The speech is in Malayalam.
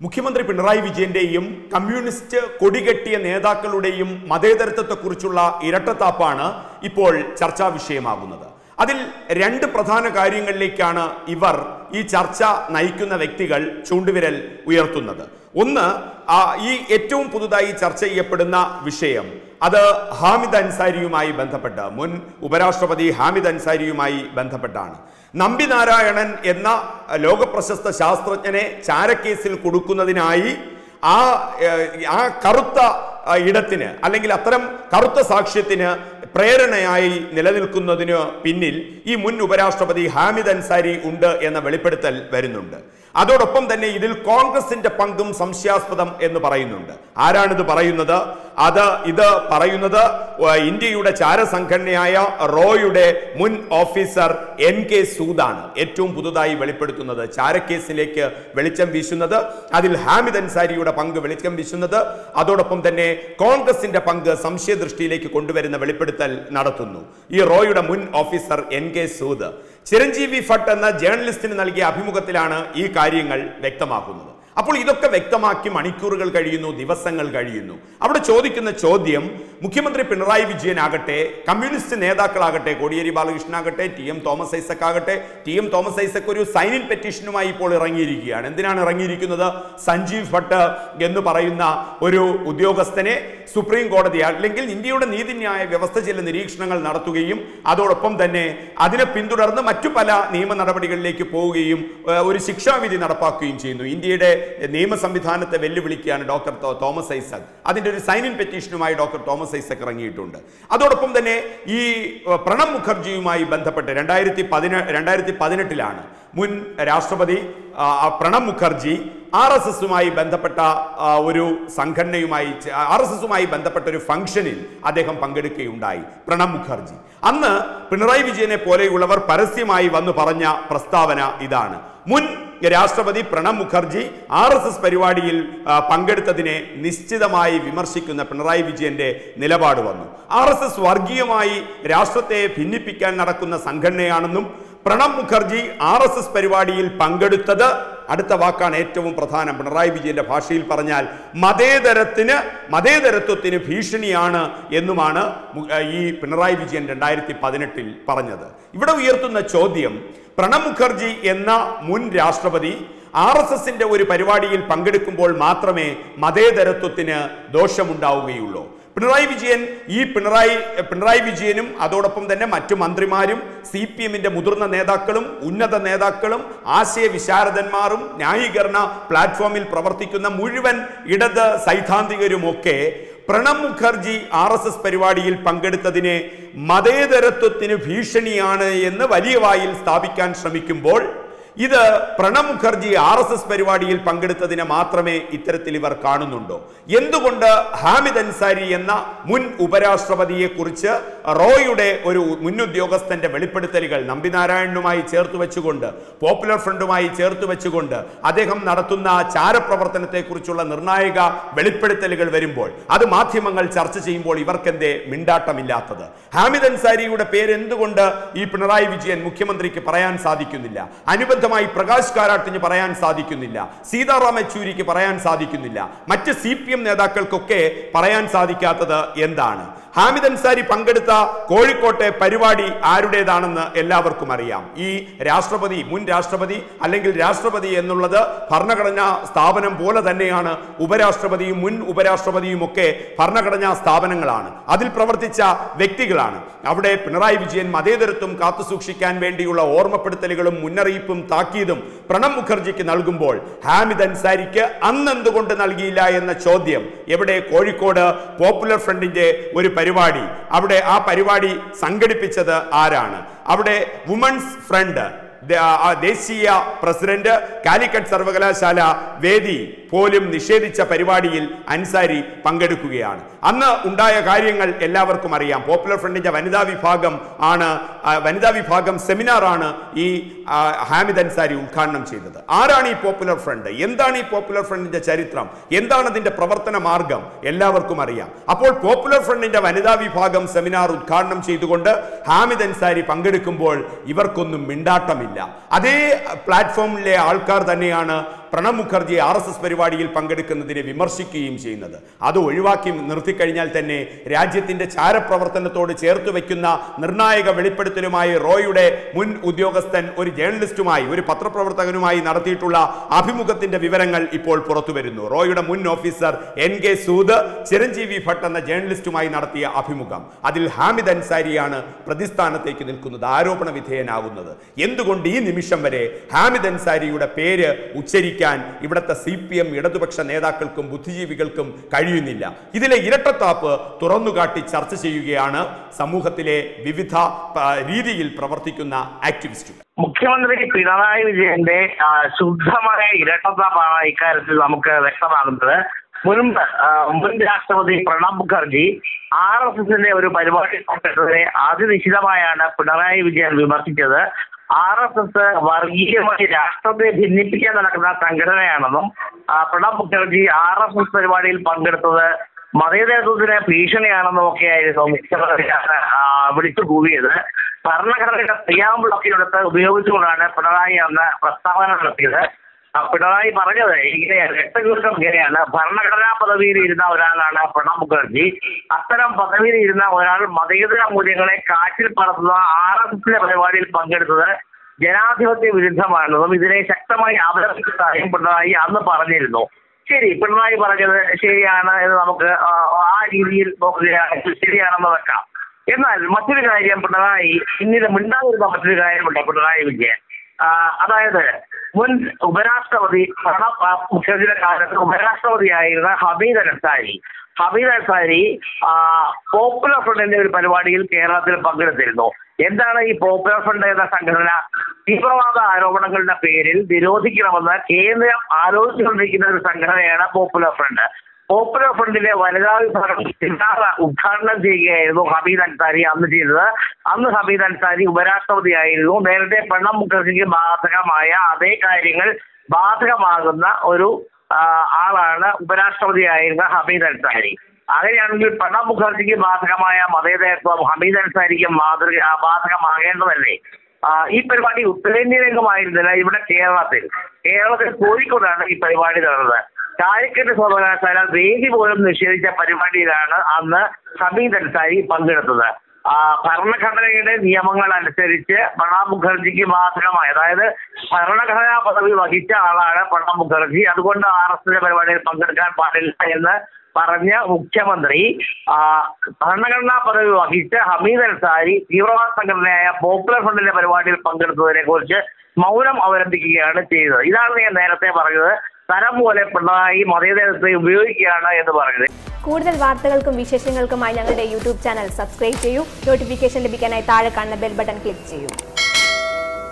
മുഖ്യമന്ത്രി പിണറായി വിജയന്റെയും കമ്മ്യൂണിസ്റ്റ് കൊടികെട്ടിയ നേതാക്കളുടെയും മതേതരത്വത്തെക്കുറിച്ചുള്ള ഇരട്ടത്താപ്പാണ് ഇപ്പോൾ ചർച്ചാ വിഷയമാകുന്നത് അതിൽ രണ്ട് പ്രധാന കാര്യങ്ങളിലേക്കാണ് ഇവർ ഈ ചർച്ച നയിക്കുന്ന വ്യക്തികൾ ചൂണ്ടുവിരൽ ഉയർത്തുന്നത് ഒന്ന് ആ, ഈ ഏറ്റവും പുതുതായി ചർച്ച ചെയ്യപ്പെടുന്ന വിഷയം അത് ഹാമിദ് അൻസാരിയുമായി ബന്ധപ്പെട്ട് മുൻ ഉപരാഷ്ട്രപതി ഹാമിദ് അൻസാരിയുമായി ബന്ധപ്പെട്ടാണ് നമ്പി നാരായണൻ എന്ന ലോകപ്രശസ്ത ശാസ്ത്രജ്ഞനെ ചാരക്കേസിൽ കൊടുക്കുന്നതിനായി ആ ഏഹ്, ആ കറുത്ത ആ, ഇടത്തിന് അല്ലെങ്കിൽ അത്തരം കറുത്ത സാക്ഷ്യത്തിന് പ്രേരണയായി നിലനിൽക്കുന്നതിന് പിന്നിൽ ഈ മുൻ ഉപരാഷ്ട്രപതി ഹാമിദ് അൻസാരി ഉണ്ട് എന്ന വെളിപ്പെടുത്തൽ വരുന്നുണ്ട് അതോടൊപ്പം തന്നെ ഇതിൽ കോൺഗ്രസിന്റെ പങ്കും സംശയാസ്പദം എന്ന് പറയുന്നുണ്ട് ആരാണിത് പറയുന്നത് അത് ഇത് പറയുന്നത് ഏഹ്, ഇന്ത്യയുടെ ചാരസംഘടനയായ റോയുടെ മുൻ ഓഫീസർ എൻ കെ സൂദാണ് ഏറ്റവും പുതുതായി വെളിപ്പെടുത്തുന്നത് ചാരക്കേസിലേക്ക് വെളിച്ചം വീശുന്നത് അതിൽ ഹാമിദ് അൻസാരിയുടെ പങ്ക് വെളിച്ചം വീശുന്നത് അതോടൊപ്പം തന്നെ കോൺഗ്രസിന്റെ പങ്ക് സംശയദൃഷ്ടിയിലേക്ക് കൊണ്ടുവരുന്ന വെളിപ്പെടുത്തൽ നടത്തുന്നു ഈ റോയുടെ മുൻ officer N K Sood Chiranjeevi Bhatt എന്ന ജേർണലിസ്റ്റിന് നൽകിയ അഭിമുഖത്തിലാണ് ഈ കാര്യങ്ങൾ വ്യക്തമാക്കുന്നത് അപ്പോൾ ഇതൊക്കെ വ്യക്തമാക്കി മണിക്കൂറുകൾ കഴിയുന്നു ദിവസങ്ങൾ കഴിയുന്നു അവിടെ ചോദിക്കുന്ന ചോദ്യം മുഖ്യമന്ത്രി പിണറായി വിജയൻ ആകട്ടെ കമ്മ്യൂണിസ്റ്റ് നേതാക്കളാകട്ടെ കോടിയേരി ബാലകൃഷ്ണൻ ആകട്ടെ ടി എം തോമസ് ഐസക് ആകട്ടെ ടി എം തോമസ് ഐസക് ഒരു സൈൻ ഇൻ പെറ്റീഷനുമായി ഇപ്പോൾ ഇറങ്ങിയിരിക്കുകയാണ് എന്തിനാണ് ഇറങ്ങിയിരിക്കുന്നത് സഞ്ജീവ് ഭട്ട് എന്ന് പറയുന്ന ഒരു ഉദ്യോഗസ്ഥനെ സുപ്രീം കോടതി അല്ലെങ്കിൽ ഇന്ത്യയുടെ നീതിന്യായ വ്യവസ്ഥ ചില നിരീക്ഷണങ്ങൾ നടത്തുകയും അതോടൊപ്പം തന്നെ അതിനെ പിന്തുടർന്ന് മറ്റു പല നിയമ നടപടികളിലേക്ക് പോവുകയും ഏഹ്, ഒരു ശിക്ഷാവിധി നടപ്പാക്കുകയും ചെയ്യുന്നു ഇന്ത്യയുടെ നിയമ സംവിധാനത്തെ വെല്ലുവിളിക്കുകയാണ് ഡോക്ടർ തോ- തോമസ് ഐസക് അതിന്റെ ഒരു സൈൻ ഇൻ പെറ്റീഷനുമായി ഡോക്ടർ തോമസ് ഐസക് ഇറങ്ങിയിട്ടുണ്ട് അതോടൊപ്പം തന്നെ ഈ ഏഹ്, പ്രണബ് മുഖർജിയുമായി ബന്ധപ്പെട്ട് രണ്ടായിരത്തി പതിന രണ്ടായിരത്തി പതിനെട്ടിലാണ് മുൻ രാഷ്ട്രപതി ആ, ആ പ്രണബ് മുഖർജി ആർ എസ് എസുമായി ബന്ധപ്പെട്ട ആ, ഒരു സംഘടനയുമായി ആർ എസ് എസുമായി ബന്ധപ്പെട്ട ഒരു ഫംഗ്ഷനിൽ അദ്ദേഹം പങ്കെടുക്കുകയുണ്ടായി പ്രണബ് മുഖർജി അന്ന് പിണറായി വിജയനെ പോലെയുള്ളവർ പരസ്യമായി വന്നു പറഞ്ഞ പ്രസ്താവന ഇതാണ് മുൻ രാഷ്ട്രപതി Pranab Mukherjee R S S പരിപാടിയിൽ ആ, പങ്കെടുത്തതിനെ നിശ്ചിതമായി വിമർശിക്കുന്ന പിണറായി വിജയന്റെ നിലപാട് വന്നു ആർ എസ് എസ് വർഗീയമായി രാഷ്ട്രത്തെ ഭിന്നിപ്പിക്കാൻ നടക്കുന്ന സംഘടനയാണെന്നും Pranab Mukherjee R S S പരിപാടിയിൽ പങ്കെടുത്തത് അടുത്ത വാക്കാണ് ഏറ്റവും പ്രധാനം പിണറായി വിജയന്റെ ഭാഷയിൽ പറഞ്ഞാൽ മതേതരത്തിന് മതേതരത്വത്തിന് ഭീഷണിയാണ് എന്നുമാണ് മു- ഈ പിണറായി വിജയൻ രണ്ടായിരത്തി പതിനെട്ടിൽ പറഞ്ഞത് ഇവിടെ ഉയർത്തുന്ന ചോദ്യം പ്രണബ് മുഖർജി എന്ന മുൻ രാഷ്ട്രപതി ആർ എസ് എസിന്റെ ഒരു പരിപാടിയിൽ പങ്കെടുക്കുമ്പോൾ മാത്രമേ മതേതരത്വത്തിന് ദോഷമുണ്ടാവുകയുള്ളൂ പിണറായി വിജയൻ ഈ പിണറായി പിണറായി വിജയനും അതോടൊപ്പം തന്നെ മറ്റു മന്ത്രിമാരും സി പി എമ്മിന്റെ മുതിർന്ന നേതാക്കളും ഉന്നത നേതാക്കളും ആശയ വിശാരദന്മാരും ന്യായീകരണ പ്ലാറ്റ്ഫോമിൽ പ്രവർത്തിക്കുന്ന മുഴുവൻ ഇടത് സൈദ്ധാന്തികരുമൊക്കെ Pranab Mukherjee R S S പരിപാടിയിൽ പങ്കെടുത്തതിനെ മതേതരത്വത്തിന് ഭീഷണിയാണ് എന്ന് വലിയ വായിൽ സ്ഥാപിക്കാൻ ശ്രമിക്കുമ്പോൾ ഇത് Pranab Mukherjee R S S പരിപാടിയിൽ പങ്കെടുത്തതിനെ മാത്രമേ ഇത്തരത്തിൽ ഇവർ കാണുന്നുണ്ടോ എന്തുകൊണ്ട് ഹാമിദ് അൻസാരി എന്ന മുൻ ഉപരാഷ്ട്രപതിയെ കുറിച്ച് റോയുടെ ഒരു മുൻ ഉദ്യോഗസ്ഥന്റെ വെളിപ്പെടുത്തലുകൾ നമ്പിനാരായണനുമായി ചേർത്ത് വെച്ചുകൊണ്ട് പോപ്പുലർ ഫ്രണ്ടുമായി ചേർത്ത് വെച്ചുകൊണ്ട് അദ്ദേഹം നടത്തുന്ന ചാരപ്രവർത്തനത്തെക്കുറിച്ചുള്ള നിർണായക വെളിപ്പെടുത്തലുകൾ വരുമ്പോൾ അത് മാധ്യമങ്ങൾ ചർച്ച ചെയ്യുമ്പോൾ ഇവർക്കെന്തേ മിണ്ടാട്ടമില്ലാത്തത് ഹാമിദ് അൻസാരിയുടെ പേര് എന്തുകൊണ്ട് ഈ പിണറായി വിജയൻ മുഖ്യമന്ത്രിക്ക് പറയാൻ സാധിക്കുന്നില്ല അനുബന്ധമായി പ്രകാശ് കാരാട്ടിന് പറയാൻ സാധിക്കുന്നില്ല സീതാറാം യെച്ചൂരിക്ക് പറയാൻ സാധിക്കുന്നില്ല മറ്റ് സി പി എം നേതാക്കൾക്കൊക്കെ പറയാൻ സാധിക്കാത്തത് എന്താണ് ഹാമിദ് അൻസാരി പങ്കെടുത്ത കോഴിക്കോട്ടെ പരിപാടി ആരുടേതാണെന്ന് എല്ലാവർക്കും അറിയാം ഈ രാഷ്ട്രപതി മുൻ രാഷ്ട്രപതി അല്ലെങ്കിൽ രാഷ്ട്രപതി എന്നുള്ളത് ഭരണഘടനാ സ്ഥാപനം പോലെ തന്നെയാണ് ഉപരാഷ്ട്രപതിയും മുൻ ഉപരാഷ്ട്രപതിയും ഒക്കെ ഭരണഘടനാ സ്ഥാപനങ്ങളാണ് അതിൽ പ്രവർത്തിച്ച വ്യക്തികളാണ് അവിടെ പിണറായി വിജയൻ മതേതരത്വം കാത്തുസൂക്ഷിക്കാൻ വേണ്ടിയുള്ള ഓർമ്മപ്പെടുത്തലുകളും മുന്നറിയിപ്പും താക്കീതും പ്രണബ് മുഖർജിക്ക് നൽകുമ്പോൾ ഹാമിദ് അൻസാരിക്ക് അന്ന് എന്തുകൊണ്ട് നൽകിയില്ല എന്ന ചോദ്യം എവിടെ കോഴിക്കോട് പോപ്പുലർ ഫ്രണ്ടിന്റെ ഒരു പരിപാടി അവിടെ ആ പരിപാടി സംഘടിപ്പിച്ചത് ആരാണ് അവിടെ വുമൺസ് ഫ്രണ്ട് ദ- ആ ദേശീയ പ്രസിഡന്റ് കാലിക്കറ്റ് സർവകലാശാല വേദി പോലും നിഷേധിച്ച പരിപാടിയിൽ അൻസാരി പങ്കെടുക്കുകയാണ് അന്ന് ഉണ്ടായ കാര്യങ്ങൾ എല്ലാവർക്കും അറിയാം പോപ്പുലർ ഫ്രണ്ടിന്റെ വനിതാ വിഭാഗം ആണ് ആ, വനിതാ വിഭാഗം സെമിനാറാണ് ഈ ആ, ഹാമിദ് അൻസാരി ഉദ്ഘാടനം ചെയ്തത് ആരാണ് ഈ പോപ്പുലർ ഫ്രണ്ട് എന്താണ് ഈ പോപ്പുലർ ഫ്രണ്ടിന്റെ ചരിത്രം എന്താണ് അതിന്റെ പ്രവർത്തന മാർഗം എല്ലാവർക്കും അറിയാം അപ്പോൾ പോപ്പുലർ ഫ്രണ്ടിന്റെ വനിതാ വിഭാഗം സെമിനാർ ഉദ്ഘാടനം ചെയ്തുകൊണ്ട് ഹാമിദ് അൻസാരി പങ്കെടുക്കുമ്പോൾ ഇവർക്കൊന്നും മിണ്ടാട്ടമില്ല അതേ പ്ലാറ്റ്ഫോമിലെ ആൾക്കാർ തന്നെയാണ് Pranab Mukherjee R S S പരിപാടിയിൽ പങ്കെടുക്കുന്നതിനെ വിമർശിക്കുകയും ചെയ്യുന്നത് അത് ഒഴിവാക്കി നിർത്തിക്കഴിഞ്ഞാൽ തന്നെ രാജ്യത്തിന്റെ ചാരപ്രവർത്തനത്തോട് ചേർത്ത് വയ്ക്കുന്ന നിർണായക വെളിപ്പെടുത്തലുമായി റോയുടെ മുൻ ഉദ്യോഗസ്ഥൻ ഒരു ജേർണലിസ്റ്റുമായി ഒരു പത്രപ്രവർത്തകനുമായി നടത്തിയിട്ടുള്ള അഭിമുഖത്തിന്റെ വിവരങ്ങൾ ഇപ്പോൾ പുറത്തു വരുന്നു റോയുടെ മുൻ officer N K Sood Chiranjeevi Bhatt എന്ന ജേർണലിസ്റ്റുമായി നടത്തിയ അഭിമുഖം അതിൽ ഹാമിദ് അൻസാരിയാണ് പ്രതിസ്ഥാനത്തേക്ക് നിൽക്കുന്നത് ആരോപണ വിധേയനാകുന്നത് എന്തുകൊണ്ട് ഈ നിമിഷം വരെ ഹാമിദ് അൻസാരിയുടെ പേര് ഉച്ചരിക്കാൻ ഇവിടുത്തെ സി പി എം ഇടതുപക്ഷ നേതാക്കൾക്കും ബുദ്ധിജീവികൾക്കും കഴിയുന്നില്ല ഇതിലെ ഇരട്ടത്താപ്പ് തുറന്നുകാട്ടി ചർച്ച ചെയ്യുകയാണ് സമൂഹത്തിലെ വിവിധ ആ, രീതിയിൽ പ്രവർത്തിക്കുന്ന ആക്ടിവിസ്റ്റുകൾ മുഖ്യമന്ത്രി പിണറായി വിജയന്റെ ആ, ശുദ്ധമായ ഇരട്ടത്താപ്പാണ് ഇക്കാര്യത്തിൽ നമുക്ക് വ്യക്തമാകുന്നത് മുൻപ് ആ, മുൻ രാഷ്ട്രപതി പ്രണബ് മുഖർജി ആർ എസ് എസിന്റെ ഒരു പരിപാടി പങ്കെടുത്തതിനെ അതിനിശിതമായാണ് പിണറായി വിജയൻ വിമർശിച്ചത് ആർ എസ് എസ് വർഗീയമായി രാഷ്ട്രത്തെ ഭിന്നിപ്പിക്കാൻ നടക്കുന്ന സംഘടനയാണെന്നും ആ, Pranab Mukherjee R S S പരിപാടിയിൽ പങ്കെടുത്തത് മതേതരത്വത്തിന് ഭീഷണിയാണെന്നും ഒക്കെയായിരുന്നു മുഖ്യമന്ത്രി ആ, വിളിച്ചു കൂവിയത് ഭരണഘടനയുടെ പ്രിയാമ്പിളൊക്കെ എടുത്ത് ഉപയോഗിച്ചുകൊണ്ടാണ് പിണറായി അന്ന് പ്രസ്താവന നടത്തിയത് ആ, പിണറായി പറഞ്ഞത് ഇങ്ങനെയാണ് രക്തചുരുക്കം ഇങ്ങനെയാണ് ഭരണഘടനാ പദവിയിൽ ഇരുന്ന ഒരാളാണ് പ്രണബ് മുഖർജി അത്തരം പദവിയിൽ ഇരുന്ന ഒരാൾ മതേതര മൂല്യങ്ങളെ കാറ്റിൽ പറത്തുന്ന ആർ എസ് എസിന്റെ പരിപാടിയിൽ പങ്കെടുത്തത് ജനാധിപത്യ വിരുദ്ധമാണെന്നും ഇതിനെ ശക്തമായി അപലപിച്ചതായും പിണറായി അന്ന് പറഞ്ഞിരുന്നു ശരി പിണറായി പറഞ്ഞത് ശരിയാണ് എന്ന് നമുക്ക് ആ, ആ രീതിയിൽ നോക്കുകയാണെങ്കിൽ ശരിയാണെന്ന് വെക്കാം എന്നാൽ മറ്റൊരു കാര്യം പിണറായി പിന്നീട് മിണ്ടാതിരുന്ന മറ്റൊരു കാര്യമുണ്ട് പിണറായി വിജയൻ ആ, അതായത് മുൻ ഉപരാഷ്ട്രപതി പ്രണബ് ആ, മുഖർജിയുടെ കാലത്ത് ഉപരാഷ്ട്രപതിയായിരുന്ന ഹമീദ് അൻസാരി ഹമീദ് അൻസാരി ആ, പോപ്പുലർ ഫ്രണ്ടിന്റെ ഒരു പരിപാടിയിൽ കേരളത്തിൽ പങ്കെടുത്തിരുന്നു എന്താണ് ഈ പോപ്പുലർ ഫ്രണ്ട് എന്ന സംഘടന തീവ്രവാദ ആരോപണങ്ങളുടെ പേരിൽ നിരോധിക്കണമെന്ന് കേന്ദ്രം ആലോചിച്ചുകൊണ്ടിരിക്കുന്ന ഒരു സംഘടനയാണ് പോപ്പുലർ ഫ്രണ്ട് പോപ്പുലർ ഫ്രണ്ടിലെ വനിതാ വിഭാഗം സിതാറ ഉദ്ഘാടനം ചെയ്യുകയായിരുന്നു ഹമീദ് അൻസാരി അന്ന് ചെയ്തത് അന്ന് ഹമീദ് അൻസാരി ഉപരാഷ്ട്രപതിയായിരുന്നു നേരത്തെ പ്രണബ് മുഖർജിക്ക് ബാധകമായ അതേ കാര്യങ്ങൾ ബാധകമാകുന്ന ഒരു ആ, ആളാണ് ഉപരാഷ്ട്രപതിയായിരുന്ന ഹമീദ് അൻസാരി അങ്ങനെയാണെങ്കിൽ പ്രണബ് മുഖർജിക്ക് ബാധകമായ മതേതരത്വം ഹമീദ് അൻസാരിക്ക് മാതൃക ആ, ബാധകമാകേണ്ടതല്ലേ ആ, ഈ പരിപാടി ഉത്തരേന്ത്യയിലേക്കുമായിരുന്നില്ല ഇവിടെ കേരളത്തിൽ കേരളത്തിൽ കോഴിക്കോടാണ് ഈ പരിപാടി നടന്നത് കാലിക്കറ്റ് സർവകലാശാല വേദി പോലും നിഷേധിച്ച പരിപാടിയിലാണ് അന്ന് ഹമീദ് അൻസാരി പങ്കെടുത്തത് ആ, ഭരണഘടനയുടെ നിയമങ്ങൾ അനുസരിച്ച് പ്രണബ് മുഖർജിക്ക് ബാധകമായ അതായത് ഭരണഘടനാ പദവി വഹിച്ച ആളാണ് പ്രണബ് മുഖർജി അതുകൊണ്ട് ആർ എസ് എസിന്റെ പരിപാടിയിൽ പങ്കെടുക്കാൻ പാടില്ല എന്ന് പറഞ്ഞ മുഖ്യമന്ത്രി ആ, ഭരണഘടനാ പദവി വഹിച്ച ഹമീദ് അൻസാരി തീവ്രവാദ സംഘടനയായ പോപ്പുലർ ഫ്രണ്ടിന്റെ പരിപാടിയിൽ പങ്കെടുത്തതിനെ കുറിച്ച് മൗനം അവലംബിക്കുകയാണ് ചെയ്തത് ഇതാണ് ഞാൻ നേരത്തെ പറഞ്ഞത് തരം പോലെ പിണറായി മതേതരത്തെ ഉപയോഗിക്കുകയാണ് എന്ന് പറഞ്ഞത് കൂടുതൽ വാർത്തകൾക്കും വിശേഷങ്ങൾക്കുമായി ഞങ്ങളുടെ യൂട്യൂബ് ചാനൽ സബ്സ്ക്രൈബ് ചെയ്യൂ നോട്ടിഫിക്കേഷൻ ലഭിക്കാനായി താഴെ കാണുന്ന ബെൽ ബട്ടൺ ക്ലിക്ക് ചെയ്യൂ